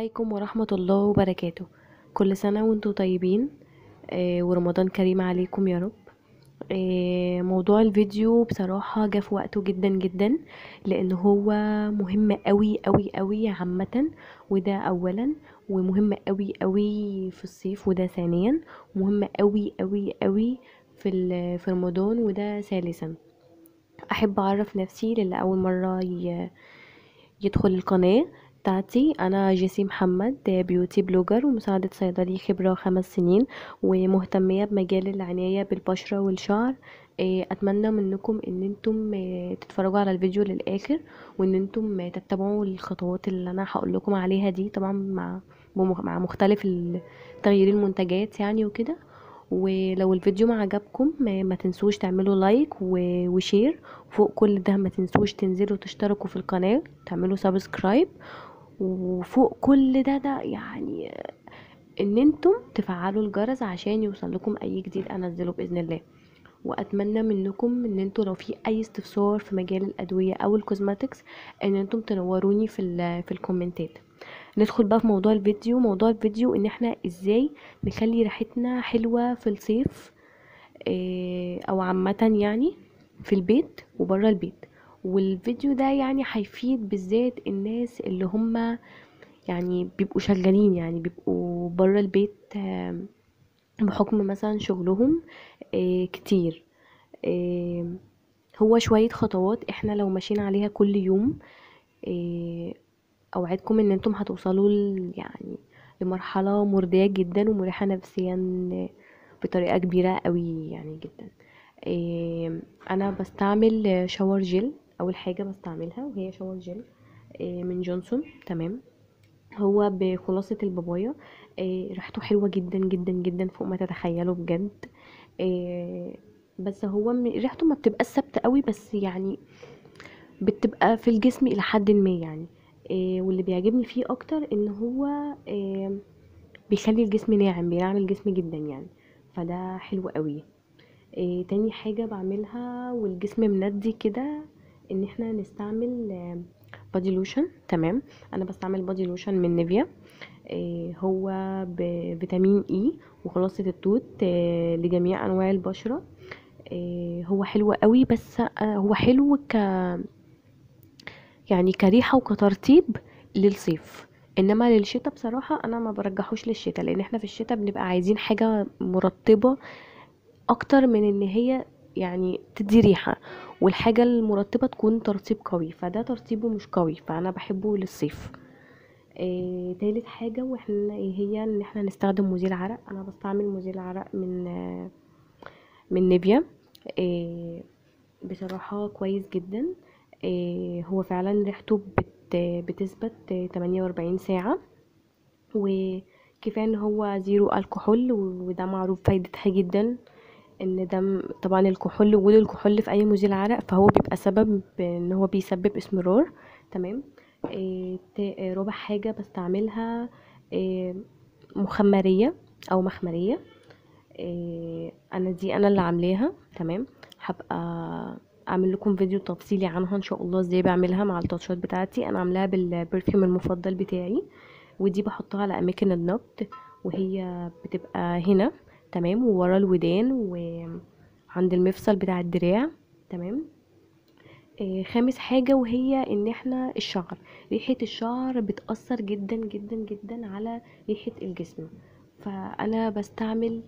عليكم ورحمة الله وبركاته كل سنة وانتم طيبين آه، ورمضان كريم عليكم يا رب آه، موضوع الفيديو بصراحة جه في وقته جدا جدا لان هو مهم قوي قوي قوي عامة وده اولا ومهم قوي قوي في الصيف وده ثانيا ومهم قوي قوي قوي في ال- في رمضان وده ثالثا احب اعرف نفسي للي اول مرة ي- يدخل القناة بتاعتي انا جيسي محمد بيوتي بلوجر ومساعدة صيدلي خبرة خمس سنين ومهتمية بمجال العناية بالبشرة والشعر إيه، اتمنى منكم ان انتم إيه، تتفرجوا على الفيديو للاخر وان انتم إيه، تتبعوا الخطوات اللي انا هقول لكم عليها دي طبعا مع بمخ- مع مختلف ال- تغيير المنتجات يعني وكده ولو الفيديو ما عجبكم ما ما تنسوش تعملوا لايك و- وشير فوق كل ده ما تنسوش تنزلوا تشتركوا في القناة تعملوا سبسكرايب وفوق كل ده ده يعني ان انتم تفعلوا الجرس عشان يوصل لكم اي جديد انزله باذن الله واتمنى منكم ان انتوا لو في اي استفسار في مجال الادويه او الكوزماتكس ان انتم تنوروني في ال- في الكومنتات ندخل بقى في موضوع الفيديو موضوع الفيديو ان احنا ازاي نخلي ريحتنا حلوه في الصيف إيه، او عامه يعني في البيت وبره البيت والفيديو ده يعني هيفيد بالذات الناس اللي هم يعني بيبقوا شغالين يعني بيبقوا بره البيت آم، بحكم مثلا شغلهم آه، كتير آه، هو شوية خطوات احنا لو ماشيين عليها كل يوم آه، اوعدكم ان انتم هتوصلوا ل- يعني لمرحلة مرضية جدا ومريحة نفسيا بطريقة كبيرة قوي يعني جدا آه، انا بستعمل شاور جل اول حاجة بستعملها وهي شاور جل آه، من جونسون تمام هو بخلاصة البابايا آه، ريحته حلوة جدا جدا جدا فوق ما تتخيلوا بجد آه، بس هو م- ريحته ما بتبقى ثابتة قوي بس يعني بتبقى في الجسم الى حد ما يعني آه، واللي بيعجبني فيه اكتر ان هو آه، بيخلي الجسم ناعم بينعم الجسم جدا يعني فده حلو قوي آه، تاني حاجة بعملها والجسم مندي كده ان احنا نستعمل بادي لوشن تمام انا بستعمل بادي لوشن من نيفيا آه، هو بفيتامين اي وخلاصة التوت آه، لجميع انواع البشرة آه، هو حلو قوي بس آه، هو حلو ك يعني كريحة وكترطيب للصيف انما للشتاء بصراحة انا ما برجحوش للشتاء لان احنا في الشتاء بنبقى عايزين حاجة مرطبة اكتر من ان هي يعني تدي ريحة والحاجة المرطبة تكون ترطيب قوي فده ترطيبه مش قوي فانا بحبه للصيف آه، تالت حاجة واحنا هي ان احنا نستخدم مزيل عرق انا بستعمل مزيل عرق من آه، من نيفيا آه، بصراحة كويس جدا آه، هو فعلا ريحته بت بتثبت آه، 48 ساعة وكفاية ان هو زيرو الكحول وده معروف فايدتها جدا ان ده م- طبعا الكحول وجود الكحول في اي مزيل عرق فهو بيبقى سبب ان هو بيسبب اسمرار تمام إيه تا- آه، رابع حاجة بستعملها إيه مخمرية او مخمرية إيه انا دي انا اللي عاملاها تمام هبقى اعمل لكم فيديو تفصيلي عنها ان شاء الله ازاي بعملها مع التاتشات بتاعتي انا عاملاها بالبرفيوم المفضل بتاعي ودي بحطها على اماكن النبض وهي بتبقى هنا تمام وورا الودان وعند المفصل بتاع الدراع تمام آه، خامس حاجة وهي ان احنا الشعر ريحة الشعر بتأثر جدا جدا جدا على ريحة الجسم فانا بستعمل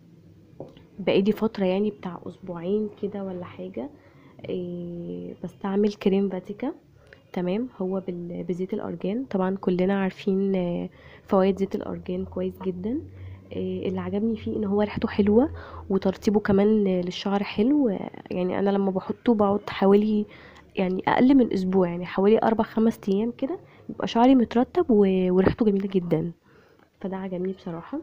بقالي فترة يعني بتاع اسبوعين كده ولا حاجة إيه بستعمل كريم فاتيكا تمام هو بال- بزيت الارجان طبعا كلنا عارفين آه، فوائد زيت الارجان كويس جدا آه، اللي عجبني فيه ان هو ريحته حلوة وترطيبه كمان آه، للشعر حلو آه، يعني انا لما بحطه بقعد حوالي يعني اقل من اسبوع يعني حوالي اربع خمس ايام كده بيبقى شعري مترطب و- وريحته جميلة جدا فده عجبني بصراحة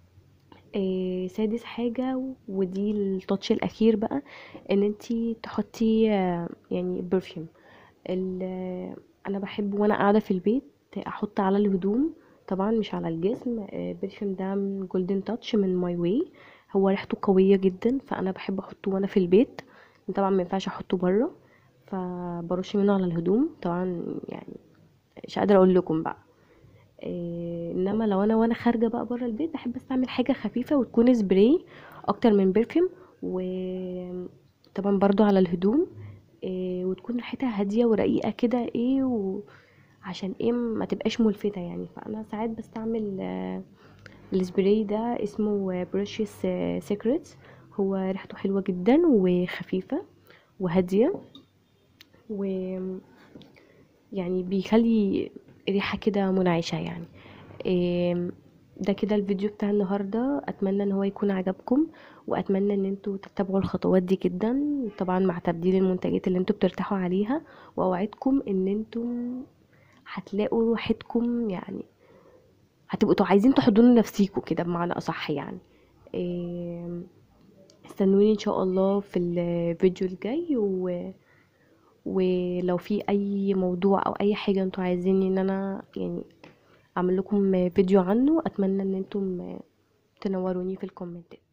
آه، سادس حاجة ودي التاتش الأخير بقى ان انتي تحطي آه، يعني برفيوم ال- انا بحب وانا قاعدة في البيت احط على الهدوم طبعا مش على الجسم آه، برفيوم ده من جولدن تاتش من ماي واي هو ريحته قوية جدا فانا بحب احطه وانا في البيت طبعا ما ينفعش احطه بره فبرش منه على الهدوم طبعا يعني مش قادرة اقول لكم بقى إيه انما لو انا وانا خارجه بقى بره البيت بحب استعمل حاجه خفيفه وتكون سبراي اكتر من برفيوم وطبعا برضو على الهدوم إيه وتكون ريحتها هاديه ورقيقه كده ايه وعشان ايه ما تبقاش ملفتة يعني فانا ساعات بستعمل آه، السبراي ده اسمه بريشيوس سيكريت هو ريحته حلوة جدا وخفيفة وهادية و يعني بيخلي ريحة كده منعشة يعني إيه، ده كده الفيديو بتاع النهاردة اتمنى ان هو يكون عجبكم واتمنى ان انتوا تتبعوا الخطوات دي جدا طبعا مع تبديل المنتجات اللي انتوا بترتاحوا عليها واوعدكم ان انتوا هتلاقوا راحتكم يعني هتبقوا تو- عايزين تحضنوا نفسيكوا كده بمعنى اصح يعني إيه، استنوني ان شاء الله في الفيديو الجاي و... ولو في اي موضوع او اي حاجة انتوا عايزين ان انا يعني اعمل لكم فيديو عنه اتمنى ان انتم تنوروني في الكومنتات